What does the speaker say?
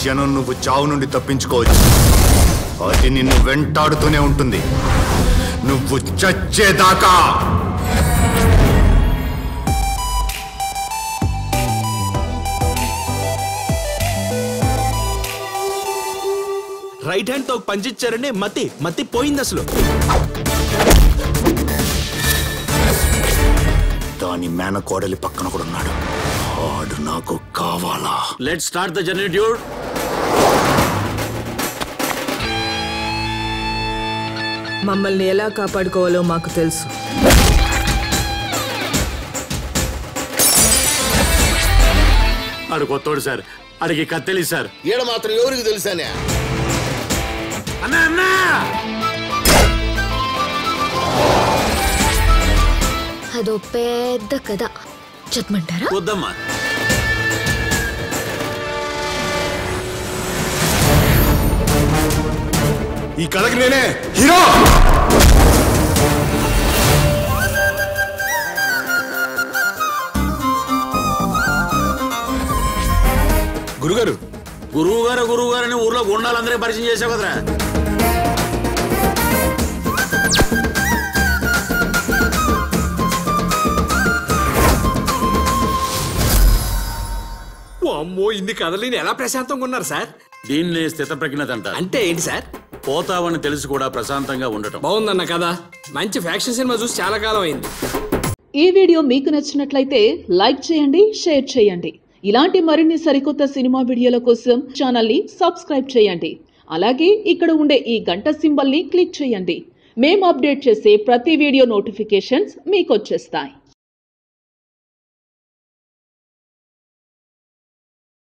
క్షణం నువ్వు చావు నుండి తప్పించుకోవచ్చు అది నిన్ను వెంటాడుతూనే ఉంటుంది నువ్వు చచ్చేదాకా రైట్ హ్యాండ్ తో పంచిచ్చారని మతి మతి పోయింది అసలు దాని మేనకోడలి పక్కన కూడా ఉన్నాడు ఆడు నాకు కావాలా let start the journey dude మమ్మల్ని ఎలా కాపాడుకోవాలో మాకు తెలుసు ఆడు కొత్తోడు సార్ అడిగి కత్తెలి సార్ ఈడ మాత్రం ఎవరికి తెలుసానే అన్నా అన్నా అదో పెద్ద కథ చెప్పమంటారా వద్దమ్మా ఈ కథకి నేనే హీరో గురుగారు గురువు గారు గురువు గారు అని ఊర్లో గుండాలందరికీ పరిచయం చేసావు కదరా అమ్మో ఇన్ని కథలు నేను ఎలా ప్రశాంతంగా ఉన్నారు సార్ దీన్ని స్థిత ప్రజ్ఞత అంటారు అంటే ఏంటి సార్ పోతావని తెలిసి కూడా ప్రశాంతంగా ఉండటం బాగుందన్న కదా మంచి ఫ్యాక్షన్ సినిమా చూసి చాలా కాలం అయింది ఈ వీడియో మీకు నచ్చినట్లయితే లైక్ చేయండి షేర్ చేయండి ఇలాంటి మరిన్ని సరికొత్త సినిమా వీడియోల కోసం ఛానల్ ని సబ్స్క్రైబ్ చేయండి అలాగే ఇక్కడ ఉండే ఈ గంట సింబల్ ని క్లిక్ చేయండి మేము అప్డేట్ చేసే ప్రతి వీడియో నోటిఫికేషన్స్ మీకు వచ్చేస్తాయి